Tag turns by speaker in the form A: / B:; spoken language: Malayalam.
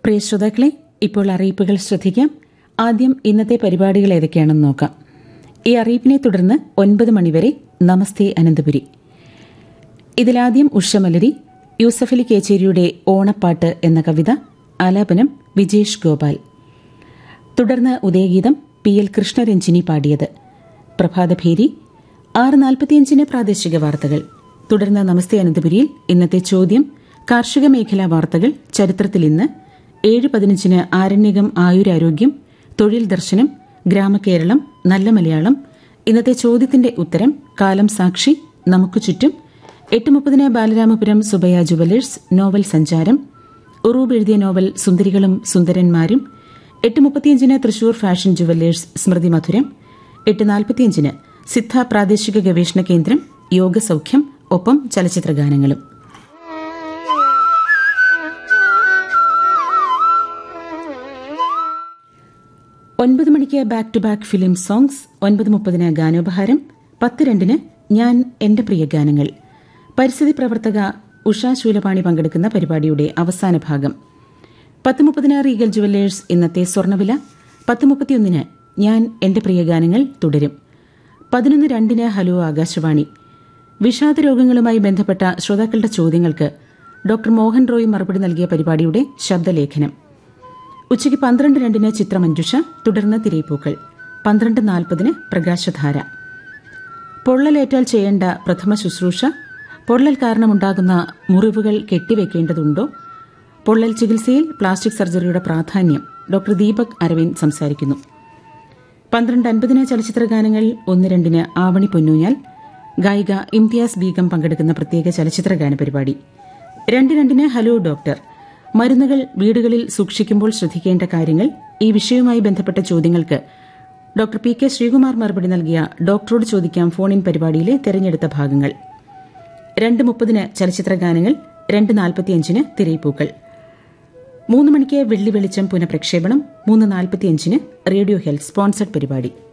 A: പ്രിയ ശ്രോതാക്കളെ ഇപ്പോൾ അറിയിപ്പുകൾ ശ്രദ്ധിക്കാം ആദ്യം ഇന്നത്തെ പരിപാടികൾ ഏതൊക്കെയാണെന്ന് നോക്കാം ഈ അറിയിപ്പിനെ തുടർന്ന് ഒൻപത് മണിവരെ നമസ്തേ അനന്തപുരി ഇതിലാദ്യം ഉഷമലരി യൂസഫലി കേച്ചേരിയുടെ ഓണപ്പാട്ട് എന്ന കവിത ആലാപനം വിജേഷ് ഗോപാൽ തുടർന്ന് ഉദയഗീതം പി എൽ കൃഷ്ണരഞ്ജിനി പാടിയത് പ്രഭാതഭേരി ആറ് നാൽപ്പത്തിയഞ്ചിന് പ്രാദേശിക വാർത്തകൾ തുടർന്ന് നമസ്തേ അനന്തപുരിയിൽ ഇന്നത്തെ ചോദ്യം കാർഷിക മേഖലാ വാർത്തകൾ ചരിത്രത്തിൽ ഇന്ന് ഏഴ് പതിനഞ്ചിന് ആരണ്യകം ആയുരാരോഗ്യം തൊഴിൽ ദർശനം ഗ്രാമകേരളം നല്ല മലയാളം ഇന്നത്തെ ചോദ്യത്തിന്റെ ഉത്തരം കാലം സാക്ഷി നമുക്ക് ചുറ്റും എട്ട് മുപ്പതിന് ബാലരാമപുരം സുബയ ജുവലേഴ്സ് നോവൽ സഞ്ചാരം ഉറൂബ് എഴുതിയ നോവൽ സുന്ദരികളും സുന്ദരന്മാരും എട്ട് മുപ്പത്തിയഞ്ചിന് തൃശൂർ ഫാഷൻ ജുവല്ലേഴ്സ് സ്മൃതി മധുരം എട്ട് നാൽപ്പത്തിയഞ്ചിന് സിദ്ധ പ്രാദേശിക ഗവേഷണ കേന്ദ്രം യോഗസൌഖ്യം ഒപ്പം ചലച്ചിത്ര ഗാനങ്ങളും ഒൻപത് മണിക്ക് back to back film songs ഒൻപത് മുപ്പതിന് ഗാനോപഹാരം പത്ത് രണ്ടിന് ഞാൻ എന്റെ പ്രിയ ഗാനങ്ങൾ പരിസ്ഥിതി പ്രവർത്തക ഉഷാ ശൂലപാണി പങ്കെടുക്കുന്ന പരിപാടിയുടെ അവസാന ഭാഗം പത്ത് മുപ്പതിന് റീഗൽ ജുവല്ലേഴ്സ് ഇന്നത്തെ സ്വർണ്ണവില പത്ത് മുപ്പത്തിയൊന്നിന് ഞാൻ എന്റെ പ്രിയ ഗാനങ്ങൾ തുടരും പതിനൊന്ന് രണ്ടിന് ഹലോ ആകാശവാണി വിഷാദ രോഗങ്ങളുമായി ബന്ധപ്പെട്ട ശ്രോതാക്കളുടെ ചോദ്യങ്ങൾക്ക് ഡോക്ടർ മോഹൻ റോയ് മറുപടി നൽകിയ പരിപാടിയുടെ ശബ്ദലേഖനം ഉച്ചയ്ക്ക് പന്ത്രണ്ട് രണ്ടിന് ചിത്രമഞ്ജുഷ തുടർന്ന് തിരയിപ്പൂക്കൾ പന്ത്രണ്ട് നാൽപ്പതിന് പ്രകാശധാര പൊള്ളലേറ്റാൽ ചെയ്യേണ്ട പ്രഥമ ശുശ്രൂഷ പൊള്ളൽ കാരണമുണ്ടാകുന്ന മുറിവുകൾ കെട്ടിവെക്കേണ്ടതുണ്ടോ പൊള്ളൽ ചികിത്സയിൽ പ്ലാസ്റ്റിക് സർജറിയുടെ പ്രാധാന്യം ഡോക്ടർ ദീപക് അരവിന്ദ് സംസാരിക്കുന്നു പന്ത്രണ്ട് അൻപതിന് ചലച്ചിത്ര ഗാനങ്ങൾ ഒന്ന് രണ്ടിന് ആവണി പൊന്നൂഞ്ഞാൽ ഗായിക ഇംതിയാസ് ബീഗം പങ്കെടുക്കുന്ന പ്രത്യേക ചലച്ചിത്ര ഗാന പരിപാടി രണ്ട് രണ്ടിന് ഹലോ ഡോക്ടർ മരുന്നുകൾ വീടുകളിൽ സൂക്ഷിക്കുമ്പോൾ ശ്രദ്ധിക്കേണ്ട കാര്യങ്ങൾ ഈ വിഷയവുമായി ബന്ധപ്പെട്ട ചോദ്യങ്ങൾക്ക് ഡോക്ടർ പി കെ ശ്രീകുമാർ മറുപടി നൽകിയ ഡോക്ടറോട് ചോദിക്കാം ഫോൺ ഇൻ പരിപാടിയിലെ തെരഞ്ഞെടുത്ത ഭാഗങ്ങൾ രണ്ട് മുപ്പതിന് ചലച്ചിത്ര ഗാനങ്ങൾ രണ്ട് നാൽപ്പത്തിയഞ്ചിന് തിരയിപ്പൂക്കൾ മൂന്ന് മണിക്ക് വെള്ളി വെളിച്ചം പുനഃപ്രക്ഷേപണം മൂന്ന് നാൽപ്പത്തിയഞ്ചിന് റേഡിയോ ഹെൽത്ത് സ്പോൺസർഡ് പരിപാടി